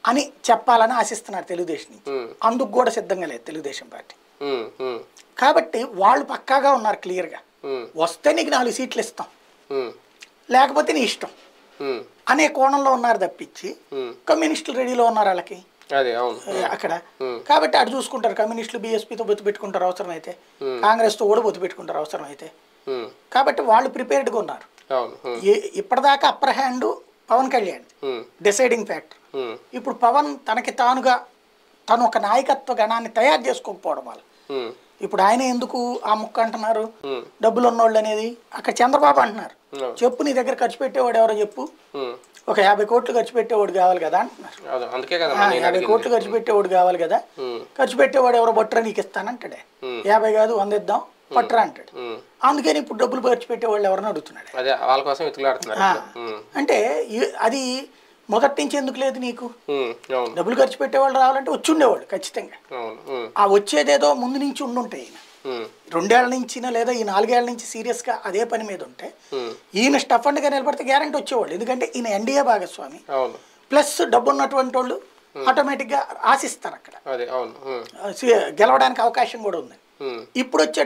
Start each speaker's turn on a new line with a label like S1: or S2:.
S1: అని చెప్పాలని ఆశిస్తున్నారు తెలుగుదేశం నుంచి
S2: ఉమ్,
S1: అందుకు కూడా సిద్ధంగా లేదు తెలుగుదేశం పార్టీ
S2: ఉమ్, ఉమ్,
S1: కాబట్టి వాళ్ళు పక్కాగా ఉన్నారు క్లియర్గా
S2: ఉమ్,
S1: వస్తే నీకు నాలుగు సీట్లు ఇస్తాం
S2: ఉమ్,
S1: లేకపోతే నీ ఇష్టం
S2: ఉమ్,
S1: అనే కోణంలో ఉన్నారు తప్పించి
S2: ఉమ్.
S1: కమ్యూనిస్టులు రెడీలో ఉన్నారు వాళ్ళకి
S2: అదే అవును
S1: ఏ, అక్కడ
S2: Hmm.
S1: కాబట్టి అటు చూసుకుంటారు కమ్యూనిస్టులు బీఎస్పీతో బొత్తు పెట్టుకుంటారు అవసరమైతే
S2: Hmm.
S1: కాంగ్రెస్తో కూడా బొత్తు పెట్టుకుంటారు అవసరమైతే
S2: ఉమ్,
S1: కాబట్టి వాళ్ళు ప్రిపేర్డ్గా ఉన్నారు
S2: అవును ఉమ్,
S1: ఏ ఇప్పటిదాకా upper hand Pawan Kalyan
S2: um,
S1: deciding factor
S2: um,
S1: ఇప్పుడు పవన్ తనకి తానుగా తను ఒక నాయకత్వ గణాన్ని తయారు చేసుకోకపోవడం వల్ల
S2: ఉమ్,
S1: ఇప్పుడు ఆయన ఎందుకు ఆ ముక్క అంటున్నారు
S2: ఉమ్,
S1: డబ్బులు ఉన్నోళ్ళు అనేది అక్కడ చంద్రబాబు అంటున్నారు
S2: Hmm.
S1: చెప్పు నీ దగ్గర ఖర్చు పెట్టేవాడు ఎవరో చెప్పు
S2: ఉమ్.
S1: ఒక యాభై కోట్లు ఖర్చు పెట్టేవాడు కావాలి కదా అంటున్నారు
S2: అదే అందుకే కదా
S1: ఆ,
S2: నేను
S1: యాభై
S2: అడిగింది
S1: కోట్లు ఖర్చు పెట్టేవాడు కావాలి కదా
S2: ఉమ్,
S1: ఖర్చు పెట్టేవాడు ఎవరో బొట్టరా నీకు ఇస్తానంటాడే
S2: Hmm.
S1: యాభై కాదు వంద ఇద్దాం పట్టరా అంటాడు
S2: ఉమ్.
S1: అందుకని ఇప్పుడు డబ్బులు ఖర్చు పెట్టేవాళ్ళు ఎవరిని అడుగుతున్నాడు
S2: అదే వాళ్ళ కోసం వెతుకులాడుతున్నారు
S1: ఆ.
S2: ఇప్పుడు. ఉమ్,
S1: అంటే ఈ- అది మొదటి నుంచి ఎందుకు లేదు నీకు
S2: ఉమ్, అవును
S1: డబ్బులు ఖర్చు పెట్టేవాళ్ళు రావాలంటే వచ్చి ఉండేవాడు ఖచ్చితంగా
S2: అవును ఉమ్,
S1: ఆ వచ్చేదేదో ముందు నుంచి ఉండుంటాయి ఈయన
S2: ఉమ్,
S1: రెండేళ్ల నుంచినా లేదా ఈ నాలుగేళ్ల నుంచి సీరియస్గా అదే పని మీద ఉంటే
S2: ఉమ్,
S1: ఈయన స్టఫ్ అండ్గా నిలబడితే గ్యారంటీ వచ్చేవాళ్ళు ఎందుకంటే ఈయన ఎన్డీఏ భాగస్వామి
S2: అవును
S1: ప్లస్ డబ్బు ఉన్నటువంటి వాళ్ళు ఆటోమేటిక్గా ఆశిస్తారు అక్కడ
S2: అదే అవును ఉమ్,
S1: ఆ, సి- గెలవడానికి అవకాశం కూడా ఉంది
S2: ఉమ్.
S1: ఇప్పుడు వచ్చే